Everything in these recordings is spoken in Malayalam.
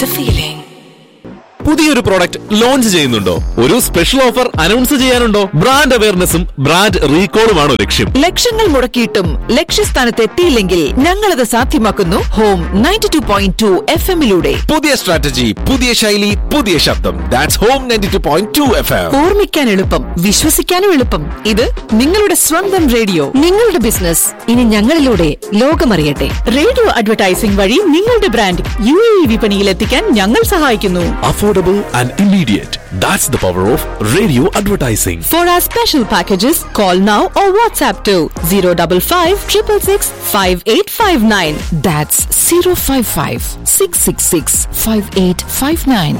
the feeling. പുതിയൊരു പ്രോഡക്റ്റ് ലോഞ്ച് ചെയ്യുന്നുണ്ടോ ഒരു സ്പെഷ്യൽ ഓഫർ അനൗൺസ് ചെയ്യാനുണ്ടോ ബ്രാൻഡ് അവയർനെസ്സും ബ്രാൻഡ് റീകോളുമാണോ ലക്ഷ്യം ലക്ഷങ്ങൾ മുടക്കിയിട്ടും ലക്ഷ്യസ്ഥാനത്ത് എത്തിയില്ലെങ്കിൽ ഞങ്ങളത് സാധ്യമാക്കുന്നു home ninety two point two F എമ്മിലൂടെ പുതിയ സ്ട്രാറ്റജി പുതിയ ശൈലി പുതിയ ശബ്ദം that's home ninety two point two F M ഓർമ്മിക്കാൻ എളുപ്പം വിശ്വസിക്കാനും എളുപ്പം ഇത് നിങ്ങളുടെ സ്വന്തം റേഡിയോ നിങ്ങളുടെ ബിസിനസ് ഇനി ഞങ്ങളിലൂടെ ലോകമറിയട്ടെ റേഡിയോ അഡ്വർടൈസിംഗ് വഴി നിങ്ങളുടെ ബ്രാൻഡ് യു എ വിപണിയിൽ എത്തിക്കാൻ ഞങ്ങൾ സഹായിക്കുന്നു affordable and immediate that's the power of radio advertising For our special packages, call now or WhatsApp to 055 666 5859. That's zero five five six six six five eight five nine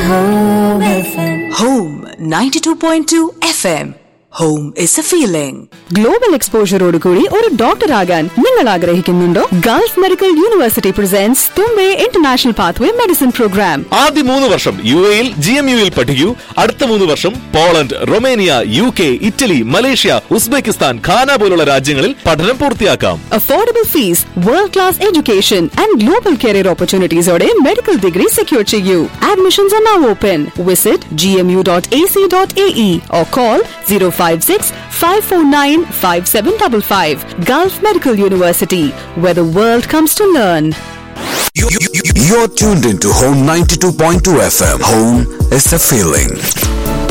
Home 92.2 FM. Home is a feeling. Global എക്സ്പോഷറോടുകൂടി ഒരു ഡോക്ടർ ആകാൻ നിങ്ങൾ ആഗ്രഹിക്കുന്നുണ്ടോ Gulf medical university presents Thumbay international pathway medicine programme ആദ്യ മൂന്ന് വർഷം യു എയിൽ ജി എം യുയിൽ പഠിക്കൂ അടുത്ത മൂന്ന് വർഷം Poland Romania U K Italy Malaysia Uzbekistan Ghana പോലുള്ള രാജ്യങ്ങളിൽ പഠനം പൂർത്തിയാക്കാം affordable fees world class education and global career ഓപ്പർച്യൂണിറ്റീസോടെ മെഡിക്കൽ ഡിഗ്രി സെക്യൂർ ചെയ്യൂ admissions are now open visit G M U dot A C dot A E or call zero five six five four nine five seven double five Gulf medical university where the world comes to learn. You're tuned into Home 92.2 FM. Home is a feeling.